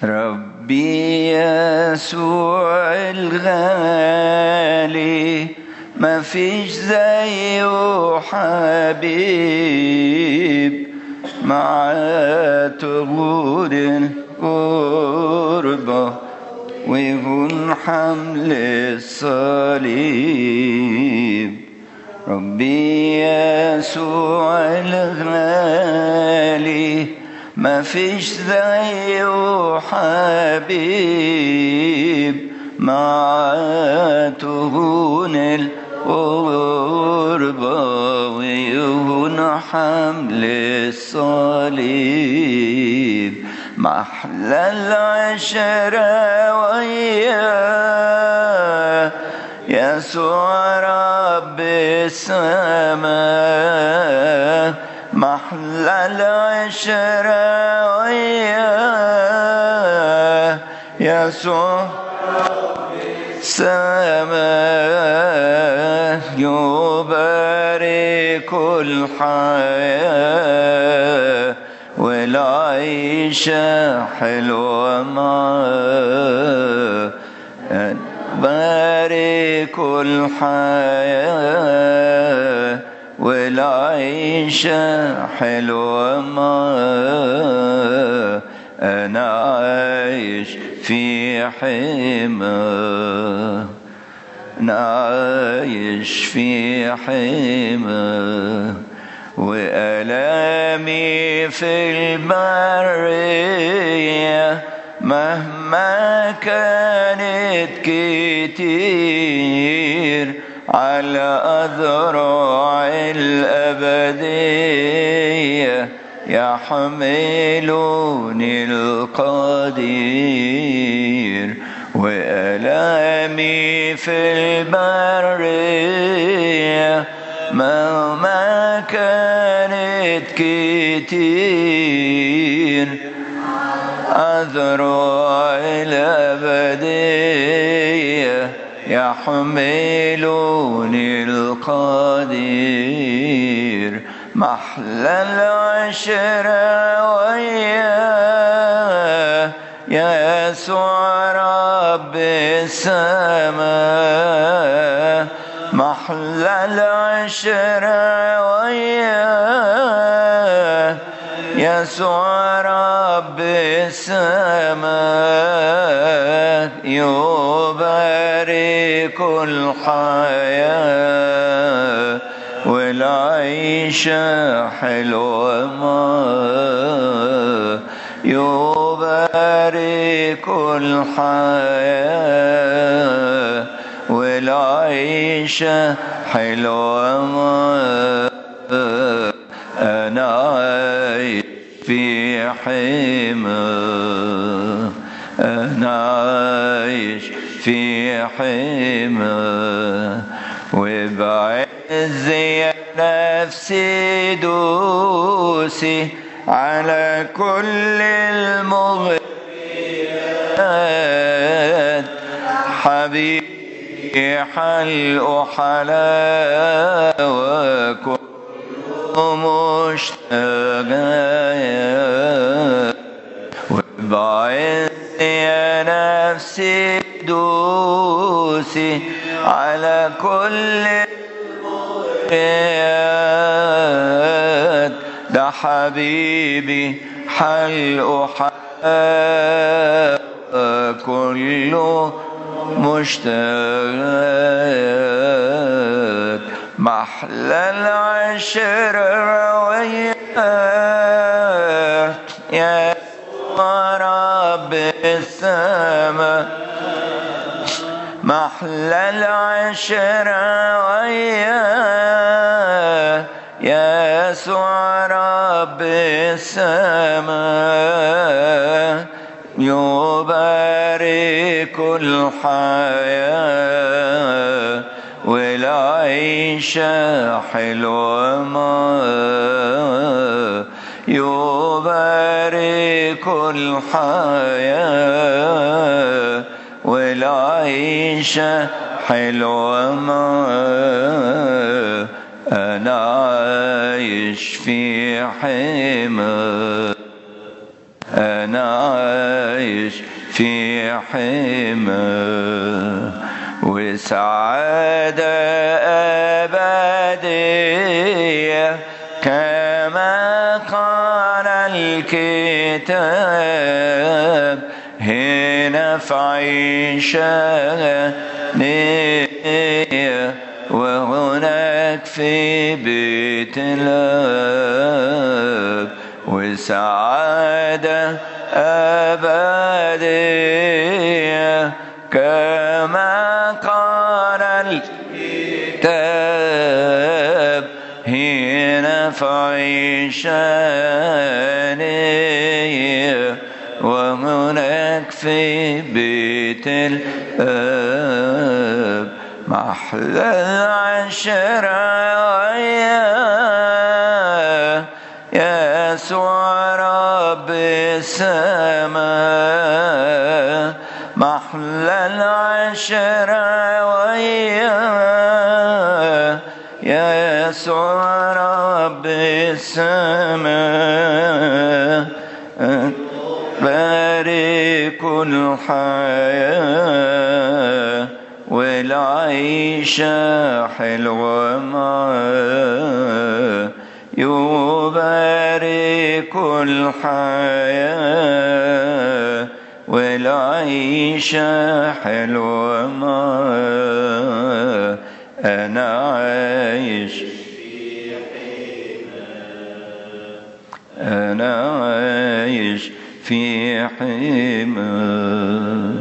ربي يسوع الغالي ما فيش زيه حبيب مع تغور القربة ويهون حمل الصليب ربي يسوع الغالي ما فيش زيه حبيب مع تهون الغربة ويهون حمل الصليب محلى العشرة وياه يسوع رب السماء محلى العشرة وياه يسوع السماء يبارك الحياة والعيشة حلوة معاه بارك الحياة والعيشة حلوة معاه أنا عايش في حماه أنا عايش في حماه وألامي في البرية مهما كانت كتير على أذرع الأبدية يحملوني القدير وألامي في البرية مهما كانت كتير أذرع الأبدية يحملوني القدير محلى العشرة وياه يا يسوع رب السماء محلى العشرة وياه يسوع رب السماء يبارك الحياة والعيشة حلوة معاه يبارك الحياة والعيشة حلوة معاه أنا عايش في حماه أنا عايش في حماه وبعز يا نفسي دوسي على كل المغريات حبيبي حلق حلاوة كل مشتاقات وبعز يا نفسي دوسي على كل المغريات ده حبيبي حلق حلاوة كله مشتاقات محلى العشرة وياه يا رب السماء محلى العشرة وياه يا يسوع رب السماء يبارك الحياة والعيشة حلوة معاه يبارك الحياة والعيشة حلوة معاه أنا عايش في حماه أنا عايش في حمى وسعادة أبدية كما قال الكتاب هنا في عيشة نية وهناك في بيت الأب وسعادة أبدية كما قال الكتاب هنا في عيشانية وهناك في بيت الأب محلى العشرة وياه يسوع رب السماء محلى العشرة وياه يسوع رب السماء بارك الحياة والعيشة حلوة معاه يبارك الحياة والعيشة حلوة معاه أنا عايش أنا عايش في حماه